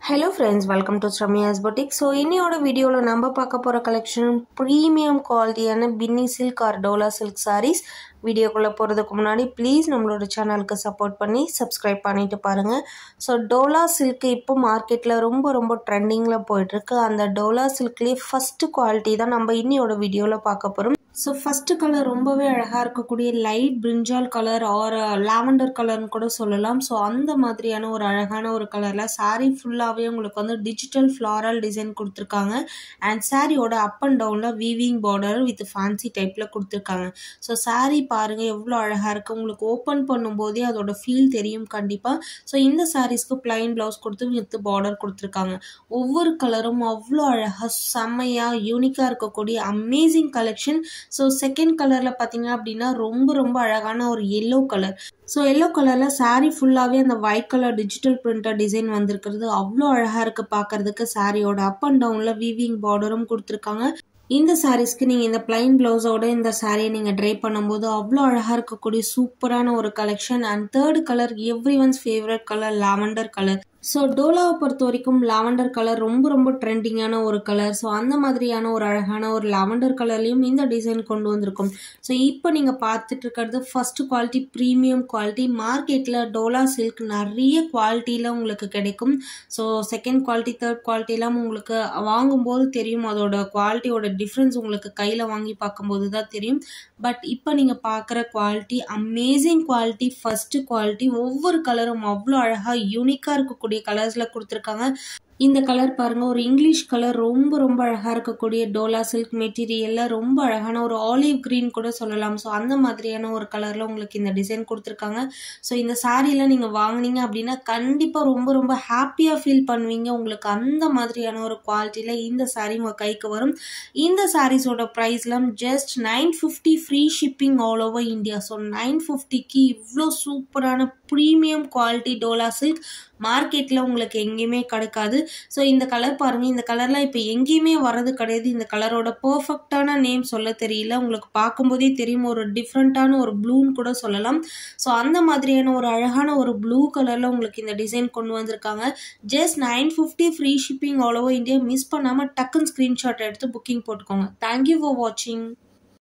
hello friends welcome to Sramiya's boutique so இன்னையோட வீடியோவில் நம்ம பார்க்க போகிற கலெக்ஷன் ப்ரீமியம் குவாலிட்டியான Binny silk or Dola silk sarees வீடியோக்குள்ளே போகிறதுக்கு முன்னாடி ப்ளீஸ் நம்மளோட சேனலுக்கு சப்போர்ட் பண்ணி சப்ஸ்கிரைப் பண்ணிட்டு பாருங்கள் ஸோ டோலா சில்க் இப்போ மார்க்கெட்டில் ரொம்ப ரொம்ப ட்ரெண்டிங்கில் போயிட்டுருக்கு அந்த டோலா சில்க்லேயே ஃபஸ்ட்டு குவாலிட்டி தான் நம்ம இன்னையோட வீடியோவில் பார்க்க போகிறோம் ஸோ ஃபஸ்ட்டு கலர் ரொம்பவே அழகாக இருக்கக்கூடிய light brinjal colour or lavender கலர்னு கூட சொல்லலாம் ஸோ அந்த மாதிரியான ஒரு அழகான ஒரு கலரில் சாரீ ஃபுல்லாகவே உங்களுக்கு வந்து டிஜிட்டல் ஃப்ளாரல் டிசைன் கொடுத்துருக்காங்க அண்ட் சாரியோட அப் அண்ட் டவுனில் வீவிங் பார்டர் வித் ஃபேன்சி டைப்பில் கொடுத்துருக்காங்க ஸோ சாரீ பாருங்கள் எவ்வளோ அழகாக இருக்குது உங்களுக்கு ஓப்பன் பண்ணும்போதே அதோட ஃபீல் தெரியும் கண்டிப்பாக ஸோ இந்த சாரீஸ்க்கு பிளைன் ப்ளவுஸ் கொடுத்து வித் பார்டர் கொடுத்துருக்காங்க ஒவ்வொரு கலரும் அவ்வளோ அழகாக செம்மையாக யூனிக்காக இருக்கக்கூடிய அமேசிங் கலெக்ஷன் ஸோ செகண்ட் கலரில் பார்த்தீங்க அப்படின்னா ரொம்ப ரொம்ப அழகான ஒரு எல்லோ கலர் ஸோ எல்லோ கலரில் சாரீ ஃபுல்லாகவே அந்த white colour digital printer design வந்திருக்கிறது அவ்வளோ அழகாக இருக்குது பார்க்கறதுக்கு சாரியோட அப் அண்ட் டவுனில் வீவிங் பார்டரும் கொடுத்துருக்காங்க இந்த சாரீஸ்க்கு நீங்கள் இந்த பிளைன் ப்ளவுஸோட இந்த சாரியை நீங்கள் ட்ரை பண்ணும்போது அவ்வளோ அழகாக இருக்கக்கூடிய சூப்பரான ஒரு collection and third colour every one's favourite colour lavender colour so டோலாவை பொறுத்த வரைக்கும் லாவெண்டர் கலர் ரொம்ப ரொம்ப ட்ரெண்டிங்கான ஒரு கலர் ஸோ அந்த மாதிரியான ஒரு அழகான ஒரு லாவெண்டர் கலர்லேயும் இந்த டிசைன் கொண்டு வந்திருக்கும் ஸோ இப்போ நீங்கள் பார்த்துட்டு இருக்கிறது ஃபர்ஸ்ட் குவாலிட்டி ப்ரீமியம் குவாலிட்டி மார்க்கெட்டில் டோலா சில்க் நிறைய குவாலிட்டியில் உங்களுக்கு கிடைக்கும் ஸோ செகண்ட் குவாலிட்டி தேர்ட் குவாலிட்டிலாம் உங்களுக்கு வாங்கும்போது தெரியும் அதோட குவாலிட்டியோட டிஃப்ரென்ஸ் உங்களுக்கு கையில் வாங்கி பார்க்கும்போது தான் தெரியும் பட் இப்போ நீங்கள் பார்க்குற quality amazing quality first quality ஒவ்வொரு கலரும் அவ்வளோ அழகாக யூனிக்காக இருக்கக்கூடிய கலர்ஸில் கொடுத்துருக்காங்க இந்த கலர் பாருங்க ஒரு இங்கிலீஷ் கலர் ரொம்ப ரொம்ப அழகாக இருக்கக்கூடிய டோலா சில்க் மெட்டீரியலில் ரொம்ப அழகான ஒரு ஆலிவ் க்ரீன் கூட சொல்லலாம் ஸோ அந்த மாதிரியான ஒரு கலரில் உங்களுக்கு இந்த டிசைன் கொடுத்துருக்காங்க ஸோ இந்த சாரியில் நீங்கள் வாங்கினீங்க அப்படின்னா கண்டிப்பாக ரொம்ப ரொம்ப ஹாப்பியாக ஃபீல் பண்ணுவீங்க உங்களுக்கு அந்த மாதிரியான ஒரு குவாலிட்டியில் இந்த சாரீ உங்கள் கைக்கு வரும் இந்த சாரீஸோட ப்ரைஸ்லாம் just nine fifty free shipping all over India so nine ஃபிஃப்டிக்கு இவ்வளோ சூப்பரான ப்ரீமியம் குவாலிட்டி டோலா சில்க் மார்க்கெட்டில் உங்களுக்கு எங்கேயுமே கிடைக்காது ஸோ இந்த கலர் பாருங்கள் இந்த கலர்லாம் இப்போ எங்கேயுமே வர்றது கிடையாது இந்த கலரோட பர்ஃபெக்டான நேம் சொல்ல தெரியல உங்களுக்கு பார்க்கும்போதே தெரியும் ஒரு டிஃப்ரெண்ட்டான ஒரு ப்ளூன்னு கூட சொல்லலாம் ஸோ அந்த மாதிரியான ஒரு அழகான ஒரு ப்ளூ கலரில் உங்களுக்கு இந்த டிசைன் கொண்டு வந்திருக்காங்க just nine fifty free shipping all over India miss பண்ணாமல் டக்குன்னு ஸ்க்ரீன்ஷாட் எடுத்து புக்கிங் போட்டுக்கோங்க தேங்க்யூ ஃபார் வாட்சிங்